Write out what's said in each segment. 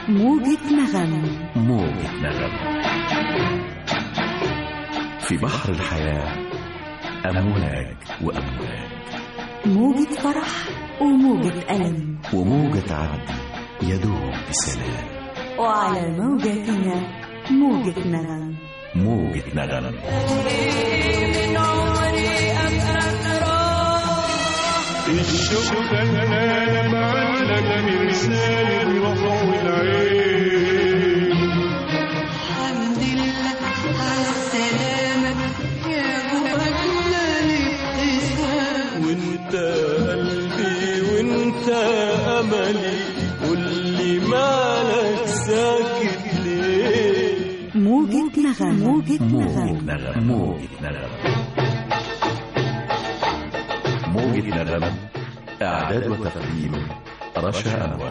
موجة نغم موجة نغم في بحر الحياة أمواج وأمواج موجة فرح وموجة ألم وموجة عدل يدوم بسلام وعلى موجتنا موجة نغم موجة نغم الشوق خلانا معلق مرسال الروح والعين الحمد لله على السلامة يا أجمل ابتسام وانت قلبي وانت املي قولي مالك ساكت ليه موجة نغم موجة موجة نغم نغم موجة نغم موجة نغم إعداد وتقديم رشا أنور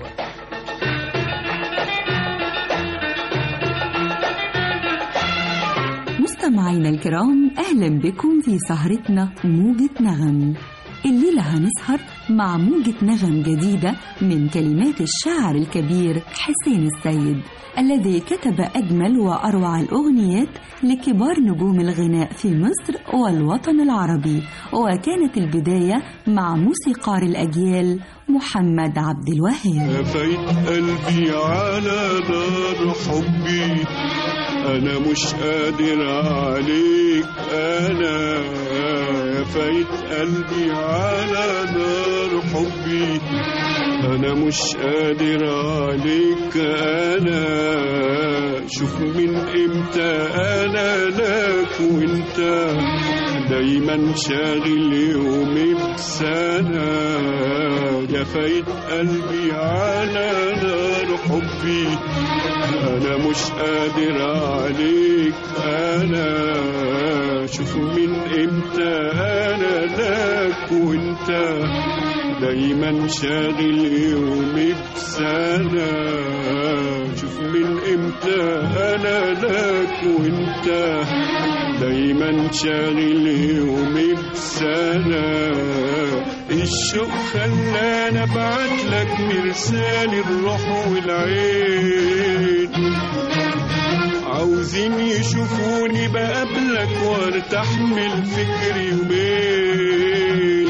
مستمعينا الكرام أهلا بكم في سهرتنا موجة نغم الليلة هنسهر مع موجة نغم جديدة من كلمات الشاعر الكبير حسين السيد الذي كتب أجمل وأروع الأغنيات لكبار نجوم الغناء في مصر والوطن العربي وكانت البداية مع موسيقار الأجيال محمد عبد الوهاب لفيت قلبي على نار حبي انا مش قادر عليك انا لفيت قلبي على نار حبي انا مش قادر عليك انا شوف من امتى انا لك وانت دايما شاغل يومي بسنة جفيت قلبي على نار حبي انا مش قادر عليك انا شوف من امتى انا لك وانت دايما شاغل يومي بسنة شوف من امتى انا لك وانت دايما شاغل يومي بسنة الشوق خلاني ابعت لك مرسال الروح والعين عاوزين يشوفوني بقابلك وارتاح من فكري يومين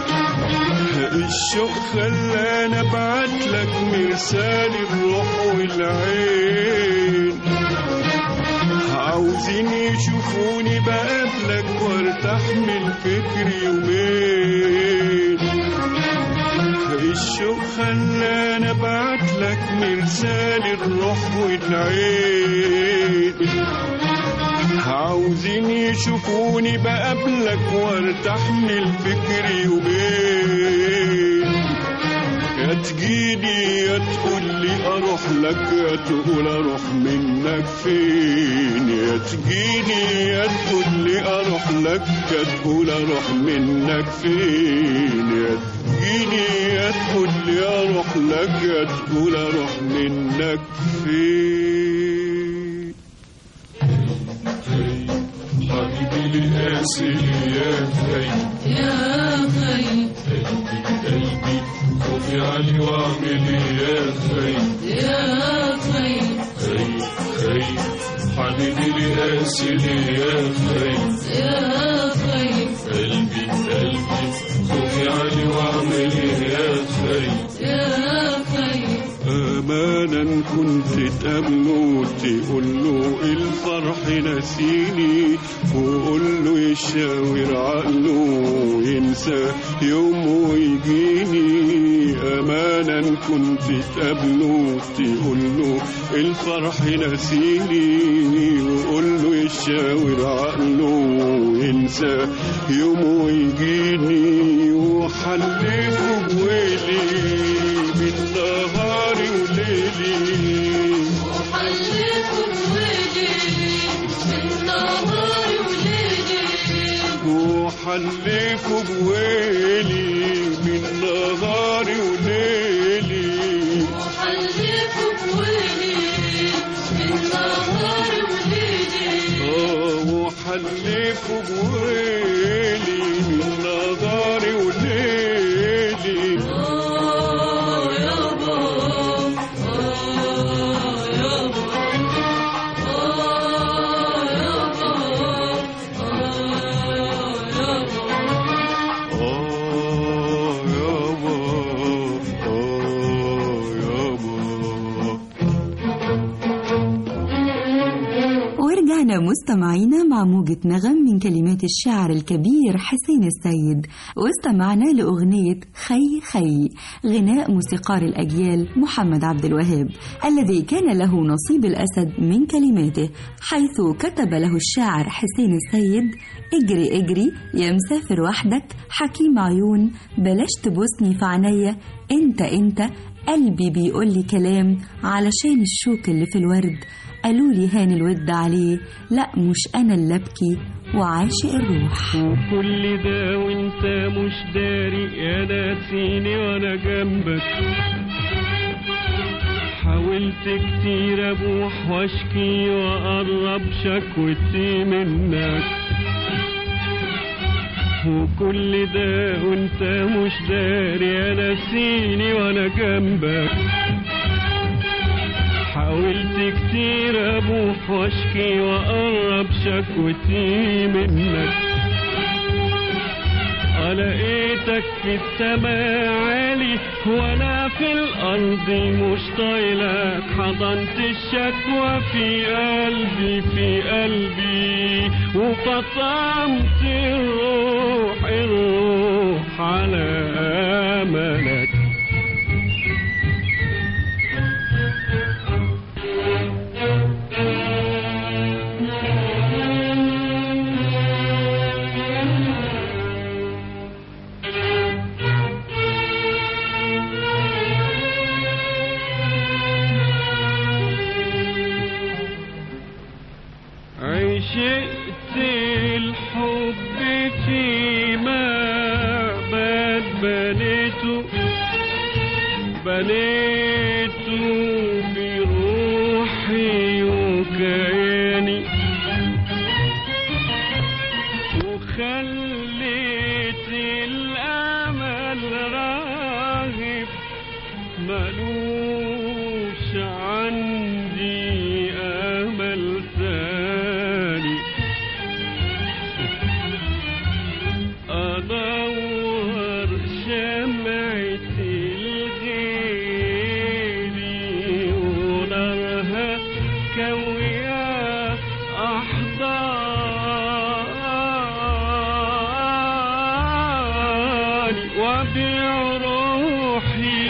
الشوق خلاني ابعت لك مرسال الروح والعين عاوزين يشوفوني بقابلك وارتاح من فكري يومين الشوق خلاني ابعت لك مرسال الروح والعين عاوزين يشوفوني بقابلك وارتاح من فكري يومين يا تجيني يا تقول لي اروح لك يا تقول اروح منك فين يا تجيني يا تقول لي اروح لك يا تقول اروح منك فين يا تجيني يا تقول لي اروح لك يا تقول اروح منك فين حبيبي لقاسي يا خي يا خي قلبي خوفي علي واعمل يا خي يا خي خي خي حبيبي لقاسي يا خي يا خي قلبي قلبي خوفي علي واعمل يا خي يا خي امانا كنت تقابله تقول له الفرح نسيني وقول له يشاور عقله ينسى يوم ويجيني امانا كنت تقابله تقول له الفرح نسيني وقول له يشاور عقله ينسى يوم ويجيني وحلفه بويلي بالنهار وليلي وحلكم وليلي بالنهار وليلي وحلفه بويلي بالنهار وليلي وحلكم وليلي بالنهار وليلي اه وحلفه بويلي بالنهار وليلي آه يابا آه ورجعنا مستمعينا مع موجة نغم من كلمات الشاعر الكبير حسين السيد واستمعنا لأغنية خي خي غناء موسيقار الأجيال محمد عبد الوهاب الذي كان له نصيب الأسد من كلماته حيث كتب له الشاعر حسين السيد اجري اجري يا مسافر وحدك حكيم عيون بلاش تبوسني في عينيا انت انت قلبي بيقول لي كلام علشان الشوك اللي في الورد قالوا لي هان الود عليه لا مش انا اللي ابكي وعاشق الروح وكل ده وانت مش داري يا ناسيني وانا جنبك حاولت كتير ابوح واشكي واقرب شكوتي منك وكل ده وانت مش داري يا ناسيني وانا جنبك حاولت كتير ابوح واشكي واقرب شكوتي منك لقيتك في السماء عالي وانا في الارض مش طايلك حضنت الشكوى في قلبي في قلبي وفطمت الروح الروح على املك عشقت الحب فيما بات بنيته بنيته بروحي وكياني وخليت الامل راغب ملوش عندي امل ثاني ادور شمعة الغيري ونارها كوية احضاني وابيع روحي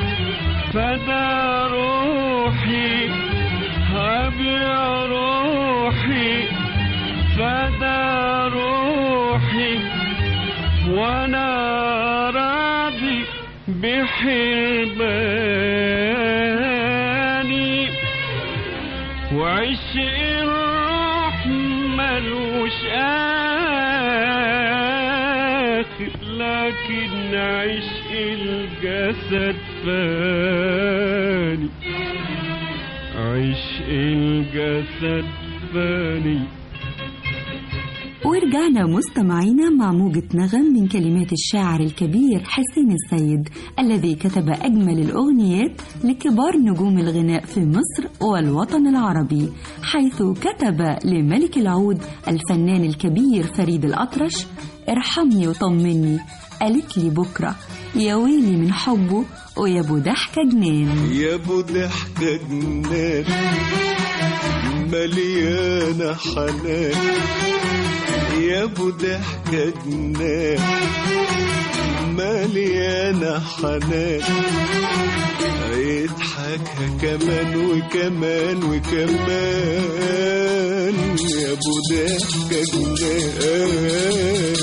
فدا روحي هبيع روحي فدا روحي وانا راضي بحرماني وعشق الروح ملوش آخر لكن عشق الجسد فاني عشق الجسد فاني ورجعنا مستمعينا مع موجة نغم من كلمات الشاعر الكبير حسين السيد الذي كتب أجمل الأغنيات لكبار نجوم الغناء في مصر والوطن العربي حيث كتب لملك العود الفنان الكبير فريد الأطرش ارحمني وطمني قالت لي بكرة يا ويلي من حبه ويا ابو ضحكة جنان يا ابو ضحكة جنان مليانة حنان يا ابو ضحكة جنان مليانة حنان يضحكها كمان وكمان وكمان يا ابو ضحكة جنان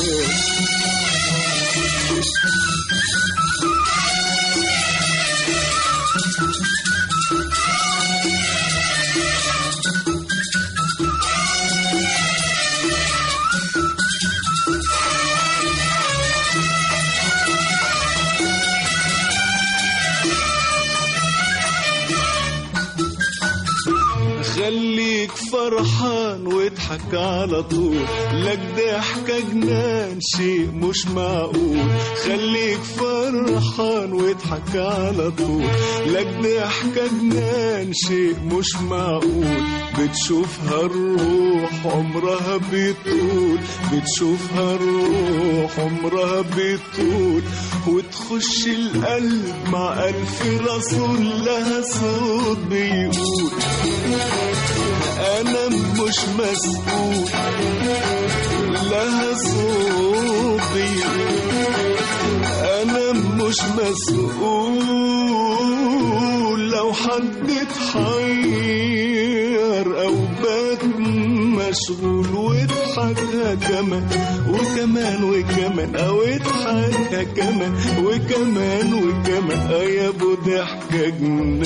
خليك فرحان واضحك على طول لك ضحكة جنان شيء مش معقول خليك فرحان واضحك على طول لك ضحكة جنان شيء مش معقول بتشوفها الروح عمرها بيطول بتشوفها الروح عمرها بيطول وتخش القلب مع ألف رسول لها صوت بيقول انا مش مش مسؤول لها صوتي انا مش مسؤول لو حد اتحير او بات مشغول واضحكها كمان وكمان وكمان او اضحكها كمان وكمان وكمان اه يا ابو ضحكه جنان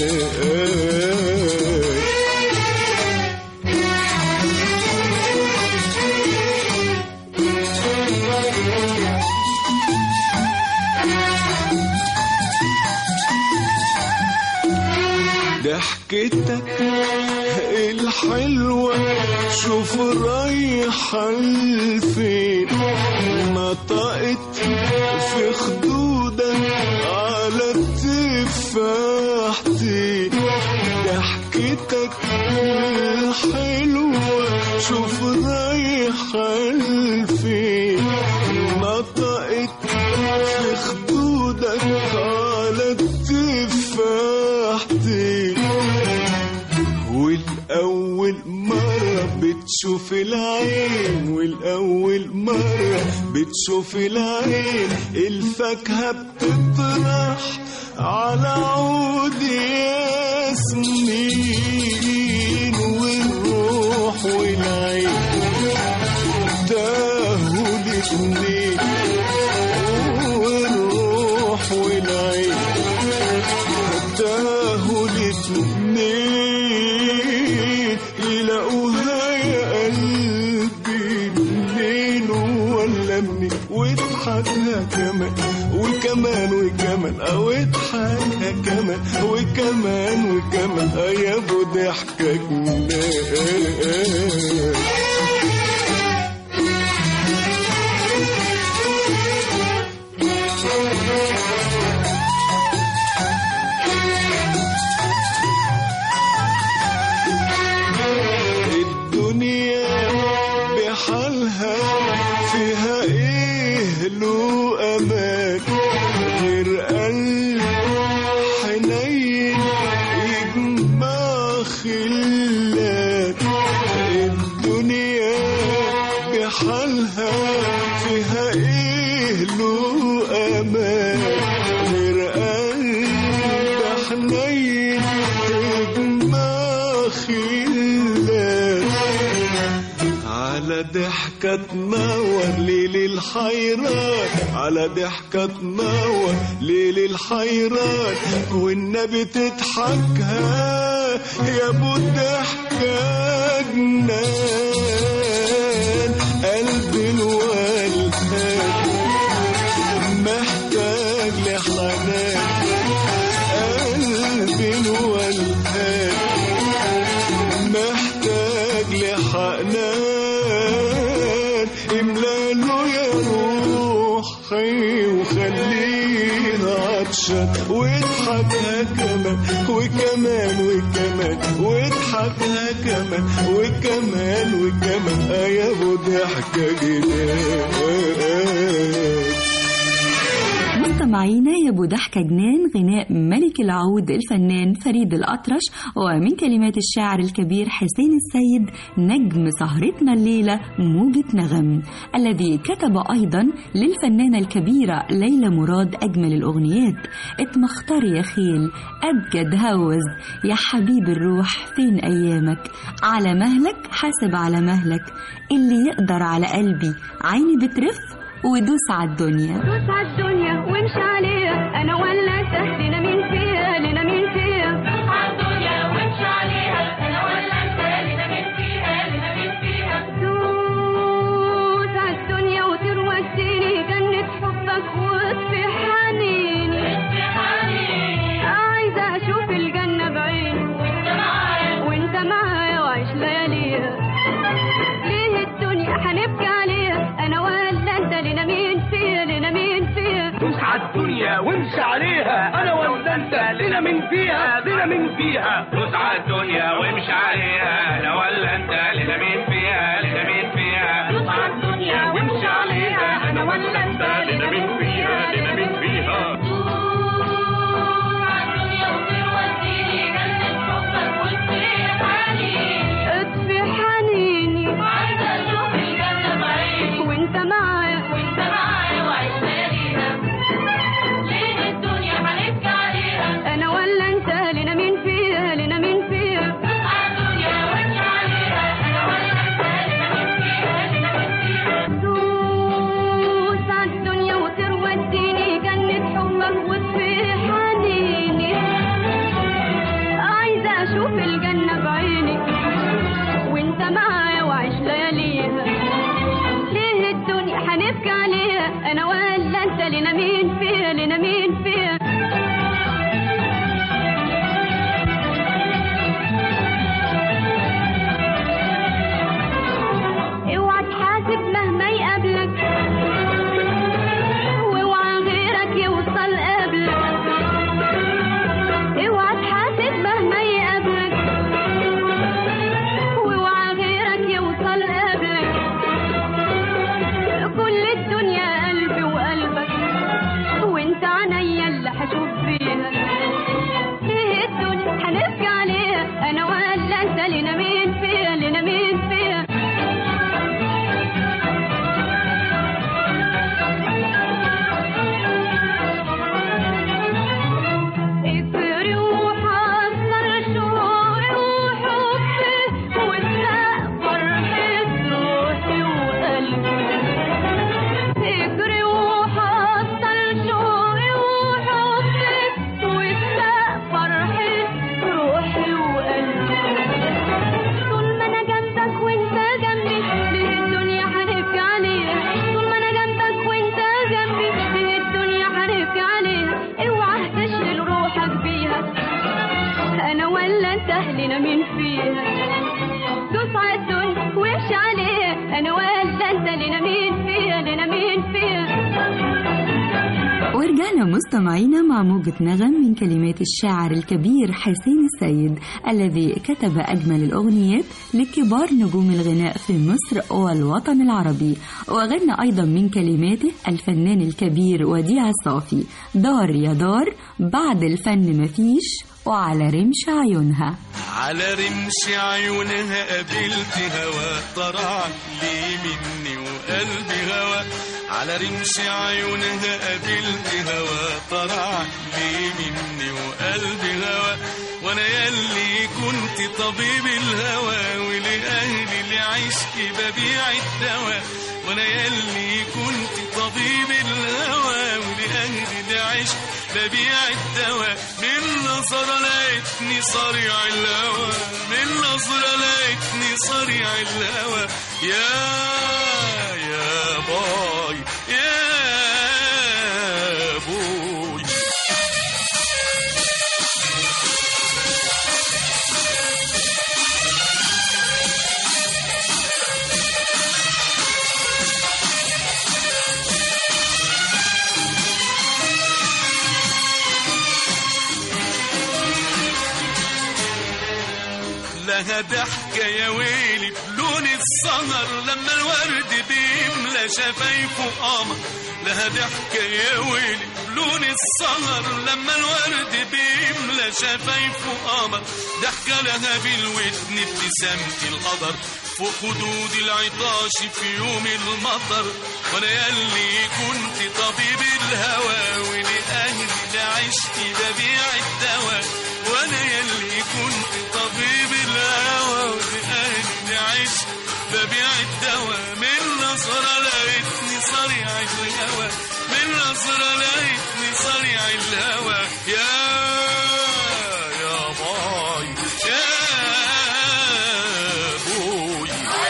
ضحكتك الحلوة شوف رايحة لفين نطقت في خدودك على تفاحتي ضحكتك الحلوة شوف رايحة لفين نطقت في خدودك على تفاحتي والأول مرة بتشوف العين والأول مرة بتشوف العين الفاكهة بتطرح على عود ياسمين والروح والعين تاهوا الاتنين والروح والعين تاهوا الاتنين يلاقوها يا قلبي منين ولا منين واضحكها كمان وكمان وكمان او اضحكها كمان وكمان وكمان اه يا ابو ضحكة جنان الدنيا بحالها فيها ايه له امان غير قلب حنين يجمع خلات الدنيا بحالها فيها ايه له امان غير قلب حنين يجمع خلات على ضحكة تنور ليل الحيران على ضحكة تنور ليل الحيران والنبي تضحكها يا ابو الضحكة جنان قلبي الولهان محتاج لحنان قلبي الولهان محتاج لحنان املاله يا روحي وخلينا عطشان واضحكها كمان وكمان وكمان واضحكها كمان وكمان وكمان اه يا ابو ضحكه جنان مستمعينا يا ابو ضحكة جنان غناء ملك العود الفنان فريد الأطرش ومن كلمات الشاعر الكبير حسين السيد نجم سهرتنا الليلة موجة نغم الذي كتب أيضا للفنانة الكبيرة ليلى مراد أجمل الأغنيات اتمختار يا خيل أبجد هوز يا حبيب الروح فين أيامك على مهلك حاسب على مهلك اللي يقدر على قلبي عيني بترف ودوس على الدنيا دوس على الدنيا وامشي عليها انا ولا انت لنا مين فيها لنا مين فيها دوس على الدنيا وامشي عليها انا ولا انت لنا مين فيها لنا مين فيها دوس على الدنيا وتروسيني جنة حبك واطفي حنيني في حنين عايزة اشوف الجنة بعيني وانت معايا وانت معايا واعيش لياليها ليه الدنيا هنبكي عليها انا ولا انت لنا مين فيها لنا مين فيها دوس على الدنيا وامشي عليها انا ولا انت لنا من فيها لنا من فيها دوس على الدنيا وامشي عليها انا ولا انت لنا مين فيها لنا مين فيها دوس على الدنيا وامشي عليها انا ولا انت لنا مين فيها لنا مين فيها دوس على الدنيا وتروسيني جنة حبك واطفي حنين اطفي حنين لنا مين فيها لنا مين فيها اوعى تحاسب مهما يقابلك واوعى غيرك يوصل قبلك اوعى تحاسب مهما يقابلك واوعى غيرك يوصل قبلك كل الدنيا قلبي وقلبك وانت عينيا اللي هشوف فيها ايه الدنيا هنبكي عليها انا ولا انت لنا مين فيها لنا مين فيها افري وحصل شوقي وحبي واسرق فرحة روحي وقلبي اجري وحصل شوقي وحبي واسرق فرحة روحي وقلبي طول ما انا جنبك وانت جنبي ليه الدنيا هنبكي عليها طول ما انا جنبك وانت جنبي ليه الدنيا هنبكي عليها اوعى تشغل روحك بيها انا ولا انت اهلنا مين فيها دوس على الدنيا وامشي عليها انا ولا انت لنا مين فيها لنا مين فيها ورجعنا مستمعينا مع موجة نغم من كلمات الشاعر الكبير حسين السيد الذي كتب أجمل الأغنيات لكبار نجوم الغناء في مصر والوطن العربي وغنى أيضا من كلماته الفنان الكبير وديع الصافي دار يا دار بعد الفن مفيش وعلى رمش عيونها على رمش عيونها قابلت هوا طرع لي مني وقلبي هوا على رمش عيونها قابلت هوا طرع لي مني وقلبي هوا وانا يلي كنت طبيب الهوى ولأهلي لعشقي ببيع الدواء وانا يلي كنت طبيب الهوى ولأهلي لعشق ببيع الدواء من نظرة لقيتني صريع الهوى من نظرة لقيتني صريع الهوى يا يا باي يا بوي لها ضحكة يا ويلي بلون السهر لما الورد بيملى شفايفه قمر لها ضحكة يا ويلي بلون السهر لما الورد بيملى شفايفه قمر ضحكة لها بالودن ابتسامة القدر فوق خدود العطاش في يوم المطر وانا يلي كنت طبيب الهوى ولأهلي لعشقي ببيع الدواء وانا يلي كنت طبيب الهوى ولأهلي لعشقي ببيع الدواء من نظرة لقيتني صريع الهوى من نظرة لقيتني صريع الهوى يا يا باي يا بوي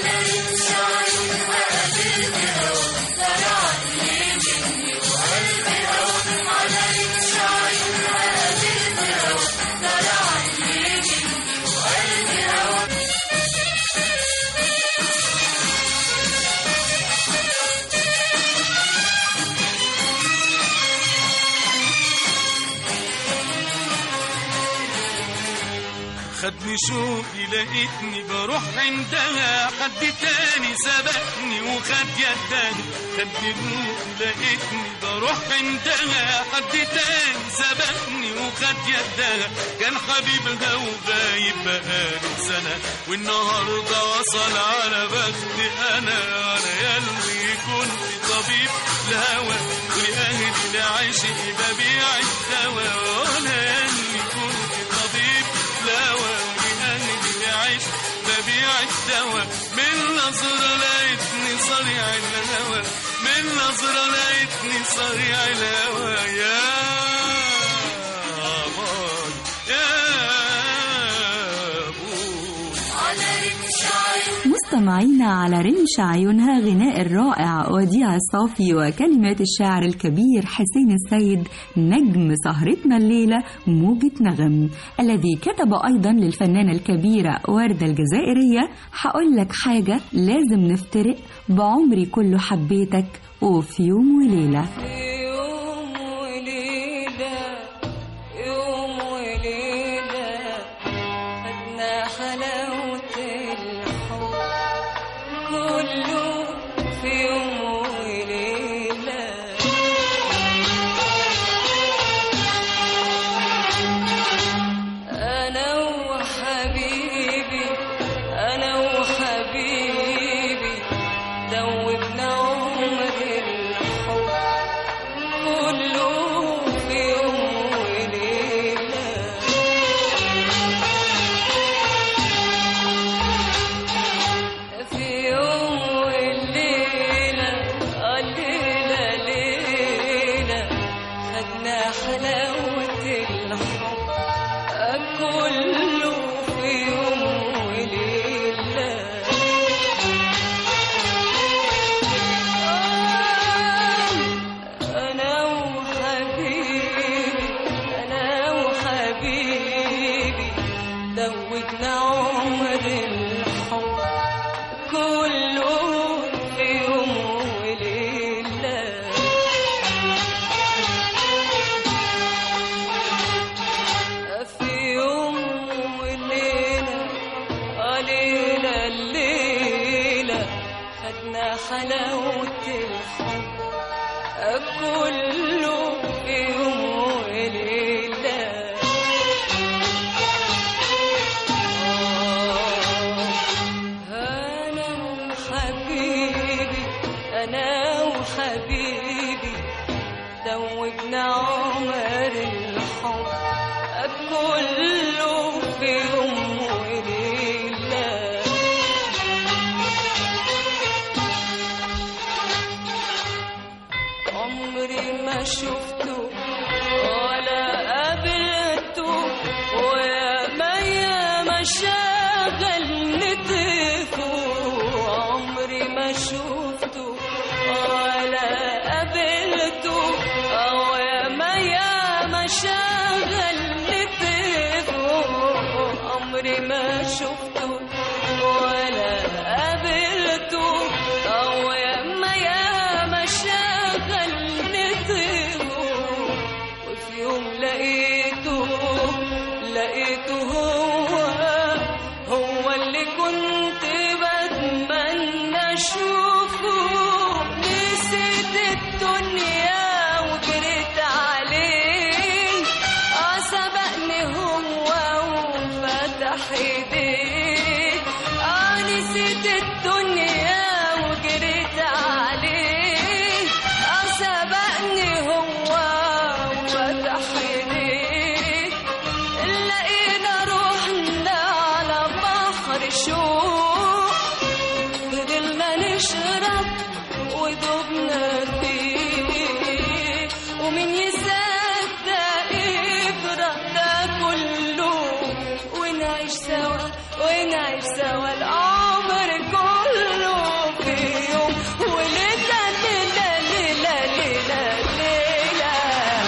خدني شوقي لقيتني بروح عندها حد تاني سبقني وخد يدها خدني روحي لقيتني بروح عندها حد تاني سبقني وخد يدها كان حبيبها وغايب بقاله سنة والنهاردة وصل على بختي أنا أنا يلي كنت طبيب الهوى ولأهلي لعشقي ببيع الدواء وأنا يلي كنت طبيب الهوى ولأهلي لعيش ببيع الدواء من نظرة لقيتني صريع الهوى من نظرة لقيتني صريع الهوى يا باي يا بوي مستمعينا على رمش عيونها غناء الرائع وديع الصافي وكلمات الشاعر الكبير حسين السيد نجم سهرتنا الليلة موجة نغم الذي كتب أيضا للفنانة الكبيرة وردة الجزائرية هقول لك حاجة لازم نفترق بعمري كله حبيتك وفي يوم وليلة يوم وليلة يوم وليلة خدنا حلاوة الحب كله في يوم وليلة أنا وحبيبي أنا وحبيبي دوبنا عمر الحب كله في يوم وليلة في يوم وليلة آه ليلة ليلة خدنا حلاوة الحب آه كله في يوم وليلة أنا وحبيبي أنا وحبيبي دوبنا عمر الحب كله في يوم وليلة في يوم وليلة آه ليلة الليلة خدنا حلاوة الحب كله في يوم وليلة أنا وحبيبي أنا وحبيبي دوبنا عمر الحب كله في يوم وليلة عمري ما شفته ولا قابلته ويا ما يا ما شغلني طيفه عمري ما شفته ولا قابلته ويا ما يا ما شغلني طيفه عمري ما شفته ولا قابلته ويا ما يا ما شغلني طيبه وفي يوم لقيته لقيته هو هو اللي كنت بتمنى اشوفه نسيت الدنيا وجريت عليه اه سبقني هو وفتح ايديه اه نسيت الدنيا وجريت عليه اه سبقني هو وفتح ايديه لقينا روحنا على بحر شوق فضلنا نشرب ودوبنا فيه ومن يصدق يفرق ده كله ونعيش سوا ونعيش سوا العمر كله في يوم وليلة ليلة ليلة ليلة ليلة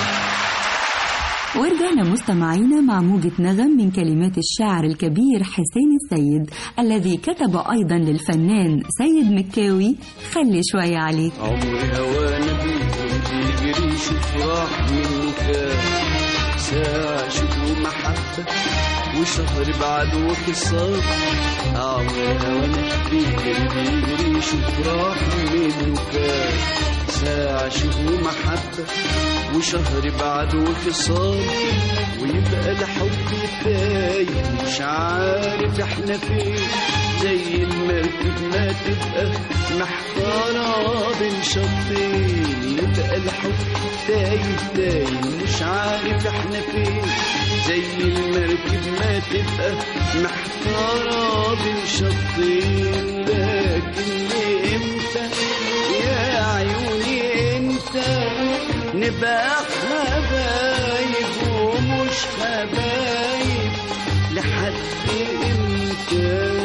ورجعنا مستمعينا مع موجة نغم من كلمات الشاعر الكبير حسين السيد الذي كتب أيضا للفنان سيد مكاوي خلي شوية عليك عمري هوانا بيهم بيجري شوف راح منه كام ساعة شوف محبة وشهر بعد وخصام عمري هوانا بيجري بيجري شوف راح منه كام ساعة شوف محبة وشهر بعد وخصام ويبقى الحب تايه مش عارف احنا فين زي المركب ما تبقى محتارة بين شطين يبقى الحب تايه تايه مش عارف احنا فين زي المركب ما تبقى محتارة بين شطين لكن امتى يا عيوني امتى نبقى حبايب ومش حبايب لحد امتى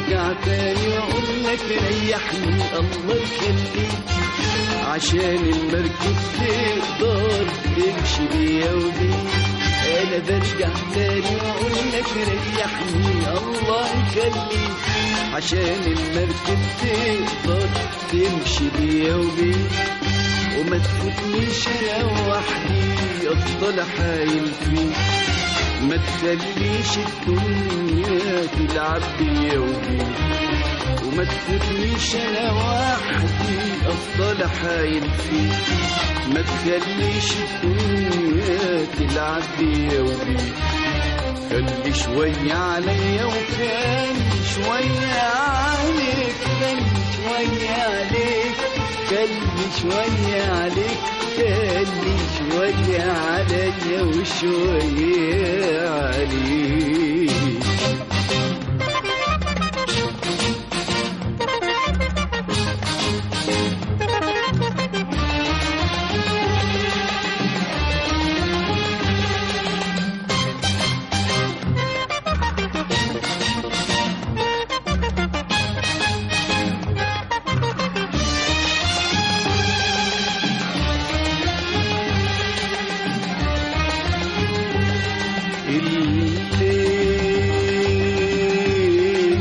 برجع تاني واقول لك ريحني الله يخليك عشان المركب تقدر تمشي بيا وبيك انا برجع تاني واقول لك ريحني الله يخليك عشان المركب تقدر تمشي بيا وبيك وما تفوتنيش انا وحدي افضل حايل فيك ما تخليش الدنيا تلعب بيا وبيك وما تفوتنيش انا وحدي افضل حايل فيك ما تخليش الدنيا تلعب بيا وبيك خلي شوية عليا وخلي شوية عليك خلي شوية عليك خلي شوية عليك خلي شوية عليا وشوية عليك الليل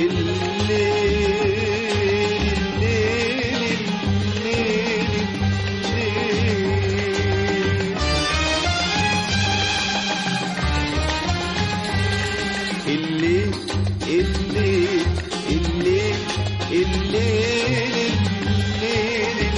الليل الليل الليل الليل الليل الليل الليل الليل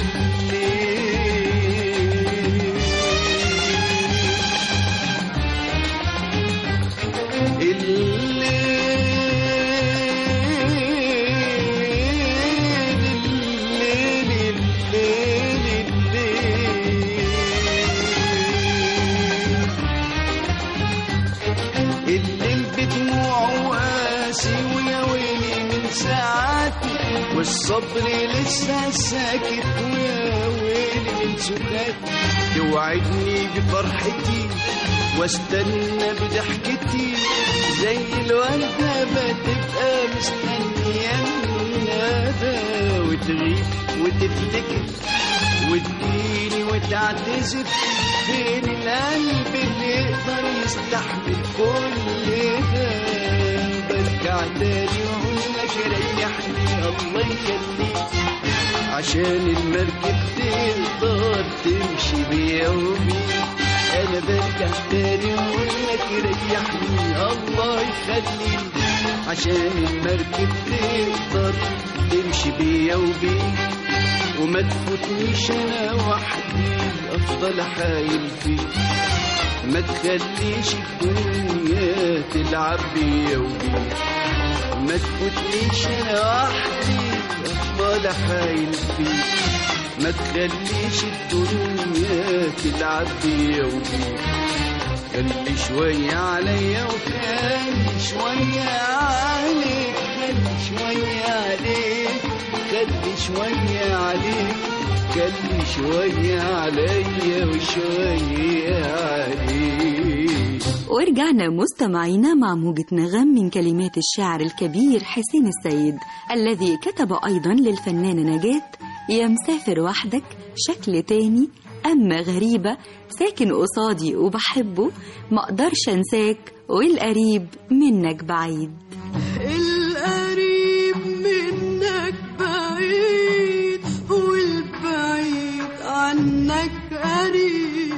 الليل بدموعه قاسي ويا ويلي من ساعاتي والصبر لسه ساكت ويا ويلي من سكاتي توعدني بفرحتي واستنى بضحكتي زي الوردة بتبقى مستنية الندى وتغيب وتفتكر وتجيني وتعتذر فين القلب اللي يقدر يستحمل كل ده برجع تاني واقول لك ريحني الله يخليك عشان المركب تقدر تمشي بيا وبيك انا برجع تاني واقول لك ريحني الله يخليك عشان المركب تقدر تمشي بيا وبيك وما تفوتنيش انا وحدي افضل حايل فيك ما تخليش الدنيا تلعب بيا وبيك ما تفوتنيش انا وحدي افضل حايل فيك ما تخليش الدنيا تلعب بيا وبيك خلي شوية عليا وخلي شوية عليك خلي شوية عليك خلي شوية عليك خلي شوية عليا وشوية عليك ورجعنا مستمعينا مع موجة نغم من كلمات الشاعر الكبير حسين السيد الذي كتب أيضا للفنانة نجاة يا مسافر وحدك شكل تاني أما غريبة ساكن قصادي وبحبه مقدرش أنساك والقريب منك بعيد القريب منك بعيد والبعيد عنك قريب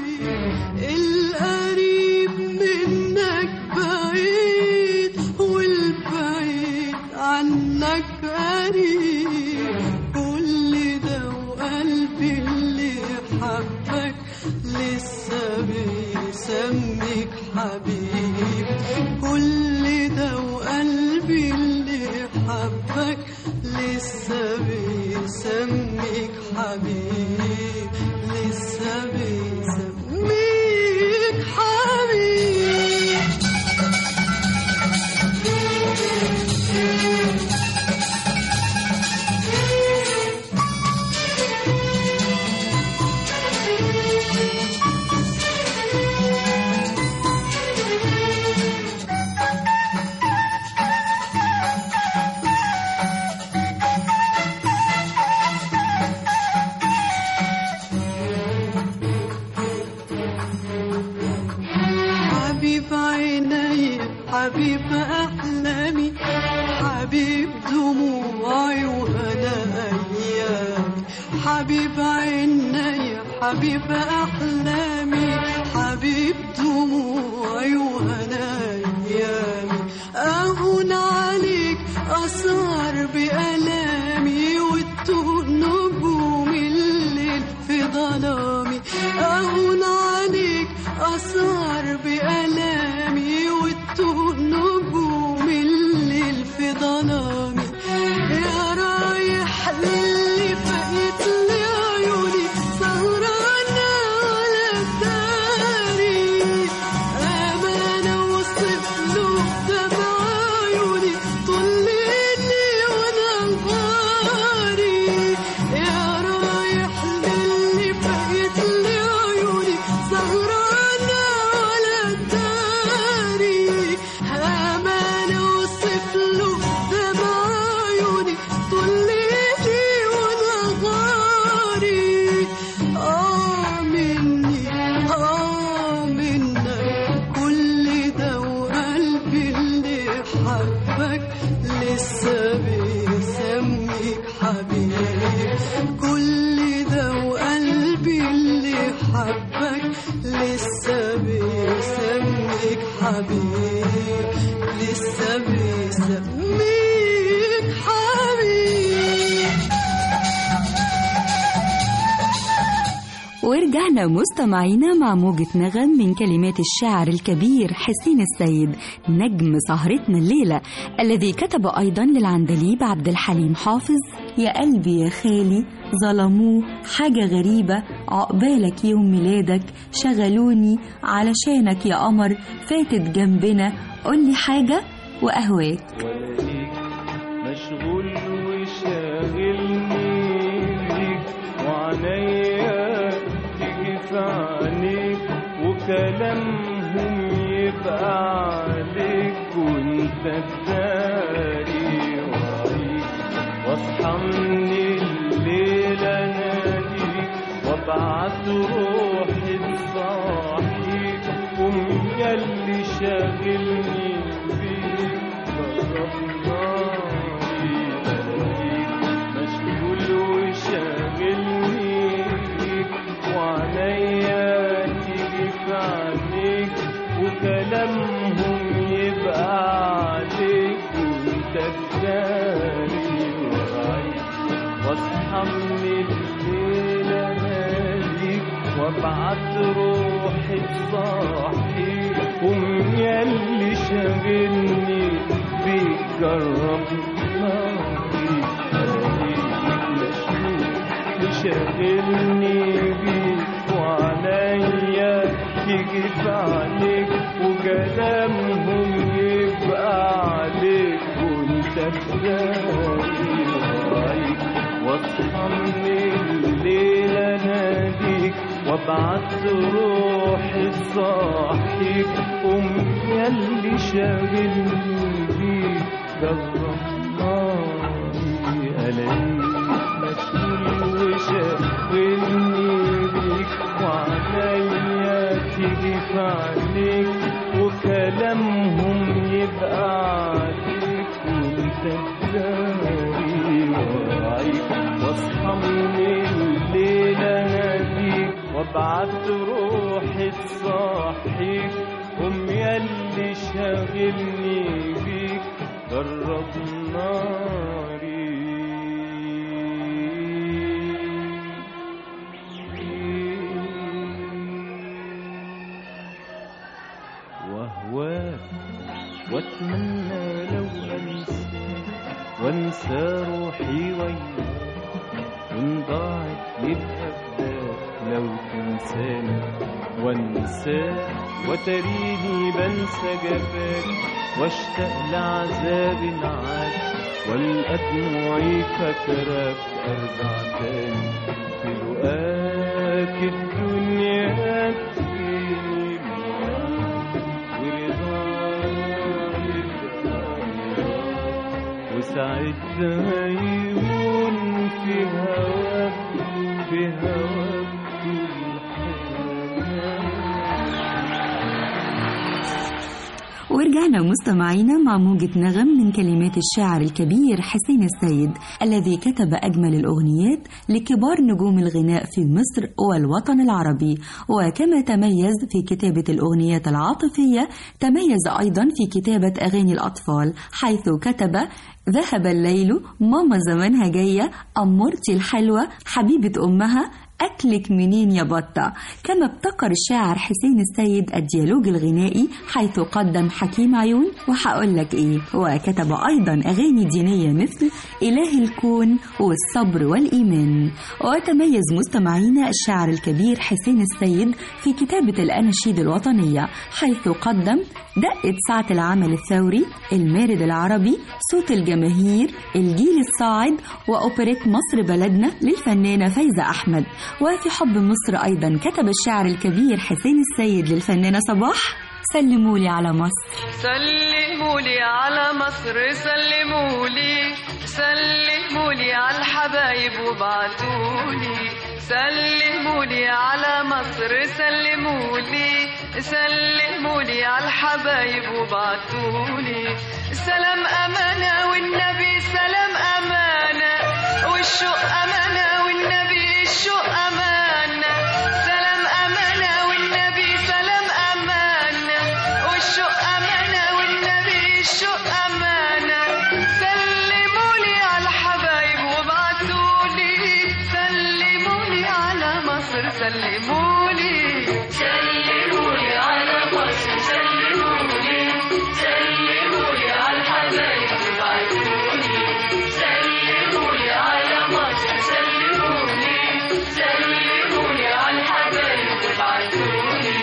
القريب منك بعيد والبعيد عنك قريب كل ده وقلبي اللي حبك لسه بيسميك حبيب كل ده وقلبي اللي حبك لسه بيسميك حبيب لسه بيسميك حبيب حبيب أحلامي حبيب دموعي وهنايا أيامي أهون عليك أسهر بألامي وتطول نجوم الليل في ظلامي أهون عليك أسهر بألامي وتطول نجوم الليل في ظلامي يا رايح للي فقيت لي عيوني سهرانة على الداري أمانة وصف له دمع عيوني طول ليلي ونهاري يا رايح للي فقيت لي عيوني سهرانة على الداري أمانة وصف له دمع عيوني طول ليلي ونهاري آه مني آه منك كل ده وقلبي اللي حبك لسه بيسميك حبيب كل ده وقلبي اللي حبك لسه بيسميك حبيب لسه بيسميك حبيب ورجعنا مستمعينا مع موجة نغم من كلمات الشاعر الكبير حسين السيد نجم سهرتنا الليلة الذي كتب أيضا للعندليب عبد الحليم حافظ يا قلبي يا خالي ظلموه حاجة غريبة عقبالك يوم ميلادك شغلوني علشانك يا قمر فاتت جنبنا قولي حاجة وأهواك وليك مشغول وشاغلني بيك وعنيا تيجي في عينيك وكلامهم يبقى عليك وانت تداري وعيك واصحى من الليل اناديك وابعت روحي تصاحيك قوم ياللي شاغلني بيك جرب ناري الاقيك مشغول وشاغلني بيك وعليا تيجي في عينيك وكلامهم يبقى عليك وانت تداري ورايك واصحى من الليل اناديك وابعت روحي تصاحيك قوم ياللي شاغلني بيك جرب ناري الاقيك مشغول وشاغلني بيك وعليا تيجي في عليك وكلامهم يبقى عليك وانت تداري ورايك واصحى من الليل اناديك وابعت روحي تصاحيك قوم ياللي شاغلني بيك جرب ناري الاقيك مشغول وشاغلني بيك وعليا تيجي في عينيك وكلامهم يبقى عليك وانت تداري ورايك واصحى من الليل اناديك وابعت روحي تصاحيك قوم ياللي شاغلني بيك جرب ناري واهواك واتمنى لو انسى وانسى روحي وياك وان ضاعت يبقى فداك لو تنساني وانساك وتريني بنسى جفاك واشتاق لعذاب معاك والقى دموعي فاكراك ارجع تاني في لقاك الدنيا تجيني معاك ورضاك يبقى وساعتها يهون في هواك في هواك كل حاجة ورجعنا مستمعينا مع موجة نغم من كلمات الشاعر الكبير حسين السيد الذي كتب أجمل الأغنيات لكبار نجوم الغناء في مصر والوطن العربي وكما تميز في كتابة الأغنيات العاطفية تميز أيضا في كتابة أغاني الأطفال حيث كتب ذهب الليل ماما زمانها جاية أمورتي الحلوة حبيبة أمها أكلك منين يا بطة كما ابتكر الشاعر حسين السيد الديالوج الغنائي حيث قدم حكيم عيون وحقول لك إيه وكتب أيضا أغاني دينية مثل إله الكون والصبر والإيمان وتميز مستمعينا الشاعر الكبير حسين السيد في كتابة الأناشيد الوطنية حيث قدم دقة ساعة العمل الثوري المارد العربي صوت الجماهير الجيل الصاعد وأوبريت مصر بلدنا للفنانة فايزة أحمد وفي حب مصر أيضا كتب الشاعر الكبير حسين السيد للفنانة صباح سلمولي على مصر سلمولي على مصر سلمولي سلمولي على الحبايب وبعتولي سلمولي على مصر سلمولي سلمولي على الحبايب وبعتولي سلام أمانة والنبي سلام أمانة والشوق أمانة والنبي الشوق أمانة سلام أمانة والنبي سلام أمانة والشوق أمانة والنبي الشوق أمانة سلمولي على الحبايب وبعتولي سلمولي على مصر سلمولي سلمولي على مصر سلمولي سلمولي على الحبايب وبعتولي سلمولي على مصر سلمولي سلمولي على الحبايب وبعتولي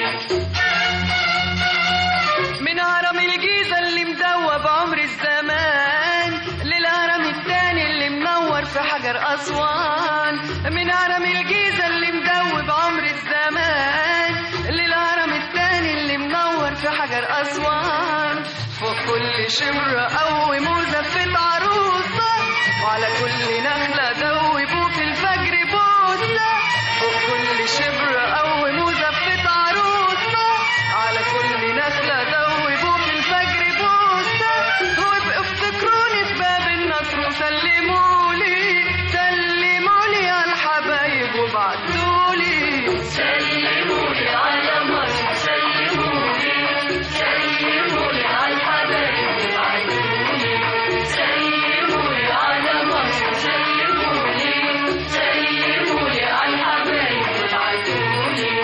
من هرم الجيزة اللي مدوب عمر الزمان للهرم التاني اللي منور في حجر أسوان من هرم الجيزة اللي مدوب عمر الزمان للهرم التاني اللي منور في حجر أسوان فوق كل شبر قوي مزفت عروسة وعلى كل نخلة دوبوا في الفجر بوسة فوق كل شبر قوي مزفت عروسة على كل نخلة دوبوا في الفجر بوسة وابقوا افتكروني في باب النصر وسلمولي سلمولي على الحبايب وبعتولي سلمولي على مصر سلمولي سلمولي على الحبايب وبعتولي سلمولي على مصر سلمولي سلمولي على الحبايب وبعتولي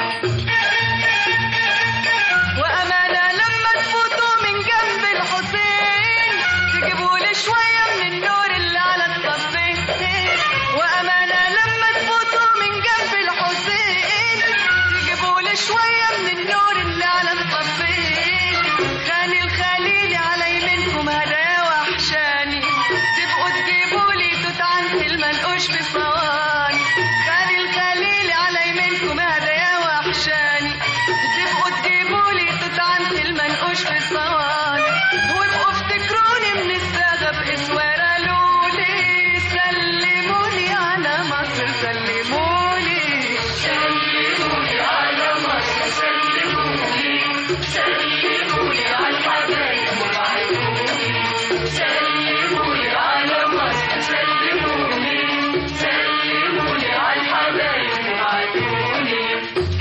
وأمانة لما تفوتوا من جنب الحسين تجيبوا لي شوية من النور اللي على الصفين وأمانة لما تفوتوا من جنب الحسين تجيبوا لي شوية من النور اللي على الصفين خاني الخليل على يمينكم هدايا وحشاني تبقوا تجيبوا لي توت عنتي المنقوش في صواني خاني الخليل على يمينكم هدايا وحشاني تبقوا تجيبوا لي توت عنتي المنقوش في صواني وابقوا افتكروني من الساغة بإسوارة لولي سلموني على مصر سلموني سلموني على مصر سلموني سلموني على الحبايب وبعتوني سلموني على مصر سلموني سلموني على الحبايب وبعتوني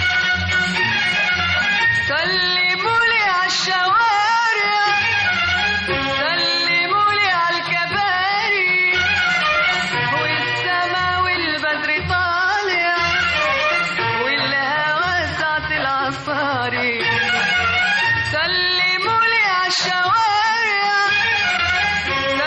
سلمولي على الشوارع سلمولي على الكباري والسما والبدر طالع والهوا ساعة العصاري سلمولي على الشوارع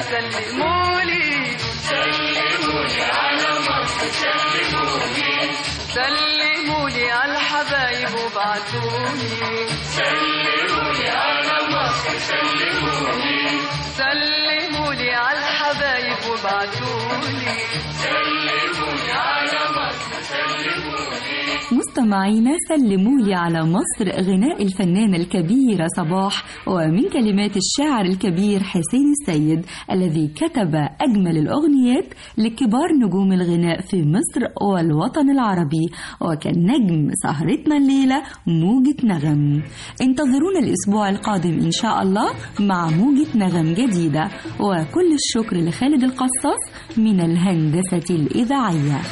سلمولي سلموني على مصر سلموني سلمولي على الحبايب وبعتولي سلموني على مصر سلموني سلمولي على الحبايب وبعتولي سلموني على مصر سلموني مستمعينا سلموا لي على مصر غناء الفنانة الكبيرة صباح ومن كلمات الشاعر الكبير حسين السيد الذي كتب أجمل الأغنيات لكبار نجوم الغناء في مصر والوطن العربي وكان نجم سهرتنا الليلة موجة نغم انتظرونا الأسبوع القادم إن شاء الله مع موجة نغم جديدة وكل الشكر لخالد القصاص من الهندسة الإذاعية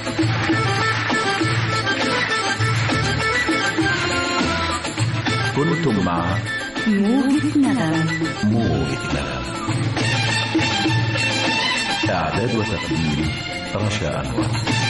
كنتم مع موجة نغم موجة نغم إعداد وتقديم رشا أنور